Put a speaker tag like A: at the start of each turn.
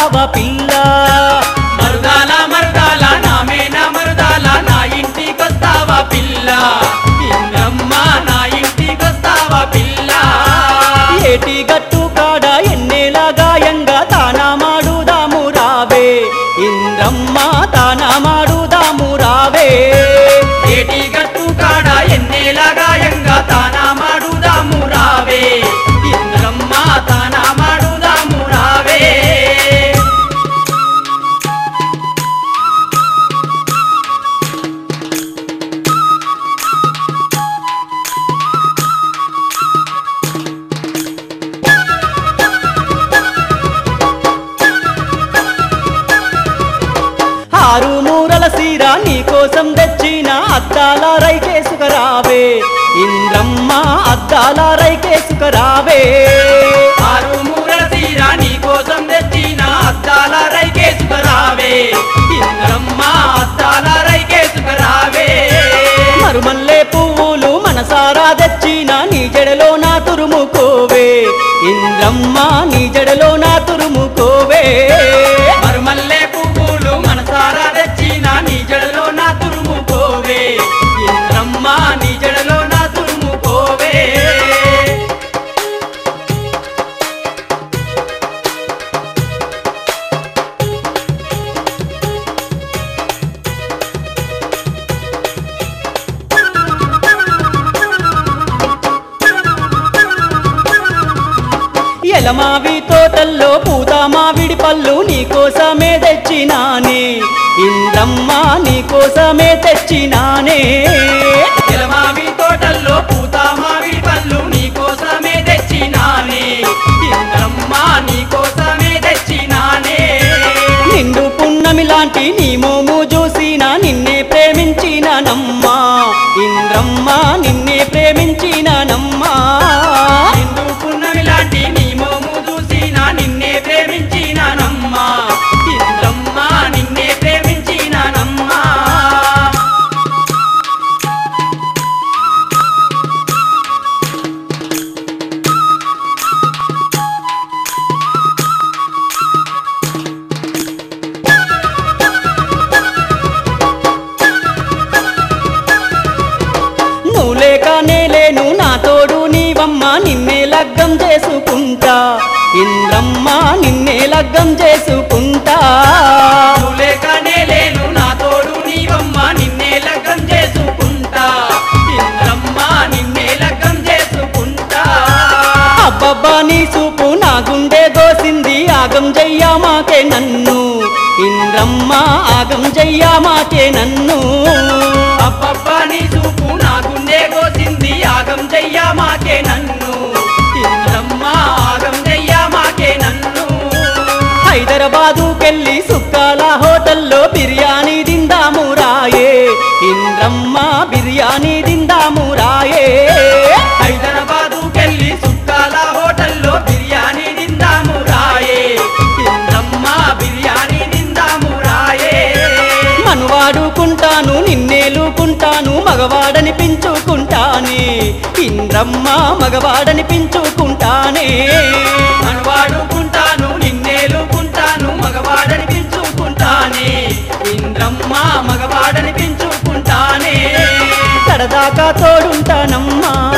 A: మరుదాలకొస్తావా పిల్ల
B: మరుదాల మరుదాల నామేన మరుదాల నా ఇంటికొస్తావా పిల్ల ఇంద్రమ్మ నా ఇంటికొస్తావా పిల్ల
A: ఏటి గట్టు కాడ ఎన్నేల గాయంగా తానా మాడుదాము రావే ఇంద్రమ్మ తానా మాడుదాము రావే
B: ఏటి గట్టు కాడ ఎన్నేల గాయంగా తానా మాడుదాము రావే ఇంద్రమ్మ తానా మాడుదాము రావే
A: ఆరు మూరల సీర నీకోసం తెచ్చిన అద్దాల రైకేసుకరావే ఇంద్రమ్మ అద్దాల రైకేసుకరావే
B: ఆరు మూరల తీర నీ కోసం తెచ్చిన అద్దాల రైకేసుకురావే ఇంద్రమ్మ అద్దాల రైకేసుకురావే
A: మరుమల్లే పువ్వులు మనసారా తెచ్చిన నీ జడలో నా తురుముకోవే ఇంద్రమ్మ నీ జడలో నా తురుముకోవే
B: మరుమల్లె పువ్వులు మనసారా తెచ్చిన నీ జడలో నా తురుము పోవే ఇంద్రమ్మ నీ జడలో నా తురుము పోవే
A: ఎలమావి తోటల్లో పూత మావిడి పళ్ళు నీకోసమే తెచ్చినానే ఇంద్రమ్మ నీకోసమే తెచ్చినానే
B: ఎలమావి తోటల్లో పూత మామిడి పళ్ళు నీ కోసమే తెచ్చినానే ఇంద్రమ్మ నీ కోసమే తెచ్చినానే
A: నిండు పున్నమి లాంటి నీ మోము చూసిన నిన్నే ప్రేమించిన నమ్మా ఇంద్రమ్మ నిన్నే ప్రేమించిన నమ్మా
B: నిండు పున్నమి లాంటి నీ మోము చూసిన నిన్నే ప్రేమించినానమ్మా ఇంద్రమ్మ నిన్నే ప్రేమించినానమ్మా
A: నువ్వు లేక నేలేను నా తోడు నీవమ్మ నిన్నే లగ్గం చేసుకుంటా ఇంద్రమ్మ నిన్నే లగ్గం చేసుకుంటా
B: నువ్వు లేకనే లేను నా తోడు నీవమ్మ నిన్నే లగ్గం చేసుకుంటా ఇంద్రమ్మ నిన్నే లగ్గం చేసుకుంటా
A: అబ్బబ్బా నీ చూపు నా గుండె దోసింది ఆగం జయ్యా మాకే నన్ను ఇంద్రమ్మ ఆగం జయ్యా మాకే నన్ను
B: అబ్బబ్బా నీ చూపు నా గుండె కోసింది ఆగం చెయ్యా మాకే నన్ను ఇంద్రమ్మ ఆగం చెయ్యా మాకే నన్ను
A: హైదరాబాదుకెళ్ళి సుక్కాల హోటల్లో బిర్యానీ తిందాము రాయే ఇంద్రమ్మ బిర్యానీ తిందాము రాయే
B: హైదరాబాదు కెళ్ళి సుక్కాల హోటల్లో బిర్యానీ తిందాము రాయే ఇంద్రమ్మ బిర్యానీ తిందాము రాయే
A: మనువాడుకుంటాను నిన్నేలుకుంటాను మగవాడని పెంచుకుంటానే ఇంద్రమ్మ మగవాడని పెంచుకుంటానే
B: మనవాడుకుంటాను నిన్నేలుకుంటాను మగవాడని పెంచుకుంటానే ఇంద్రమ్మ మగవాడని పెంచుకుంటానే
A: కడదాకా తోడుంటానమ్మా